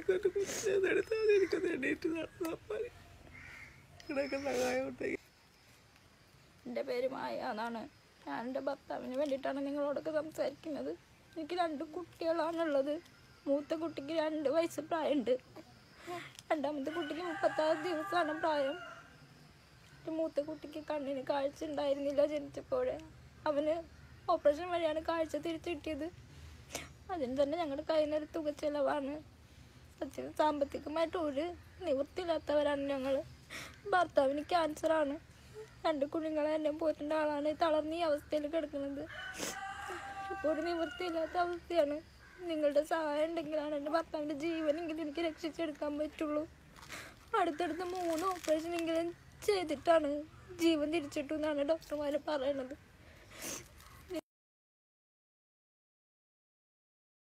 എനിക്കൊരു കുറ്റെടുത്താൽ എനിക്കൊന്ന് എണീറ്റ് നടന്നാൽ മതി ഇവിടെയൊക്കെ സഹായം ഉണ്ടെങ്കിൽ എൻ്റെ പേര് മായ എന്നാണ് ഞാൻ എൻ്റെ ഭർത്താവിന് വേണ്ടിയിട്ടാണ് നിങ്ങളോടൊക്കെ സംസാരിക്കുന്നത് എനിക്ക് രണ്ട് കുട്ടികളാണുള്ളത് മൂത്ത കുട്ടിക്ക് രണ്ട് വയസ്സ് പ്രായമുണ്ട് രണ്ടാമത്തെ കുട്ടിക്ക് മുപ്പത്താറ് ദിവസമാണ് പ്രായം എൻ്റെ മൂത്ത കുട്ടിക്ക് കണ്ണിന് കാഴ്ച ഉണ്ടായിരുന്നില്ല ജനിച്ചപ്പോഴേ അവന് ഓപ്പറേഷൻ വഴിയാണ് കാഴ്ച തിരിച്ചു കിട്ടിയത് അതിന് തന്നെ ഞങ്ങളുടെ കയ്യിൽ നിന്നൊരു തുക ചിലവാണ് സത്യം സാമ്പത്തികമായിട്ട് ഒരു നിവൃത്തിയില്ലാത്തവരാണ് ഞങ്ങൾ ഭർത്താവിന് ക്യാൻസറാണ് രണ്ട് കുഞ്ഞുങ്ങളെ എന്നെ പോറ്റേണ്ട ആളാണ് തളർന്ന ഈ അവസ്ഥയിൽ കിടക്കുന്നത് ഇപ്പോൾ ഒരു നിവൃത്തിയില്ലാത്ത അവസ്ഥയാണ് നിങ്ങളുടെ സഹായം ഉണ്ടെങ്കിലാണ് എൻ്റെ ഭർത്താവിൻ്റെ ജീവനെങ്കിലും എനിക്ക് രക്ഷിച്ചെടുക്കാൻ പറ്റുള്ളൂ അടുത്തടുത്ത് മൂന്ന് ഓപ്പറേഷൻ എങ്കിലും ചെയ്തിട്ടാണ് ജീവൻ തിരിച്ചിട്ടു എന്നാണ് ഡോക്ടർമാർ പറയണത്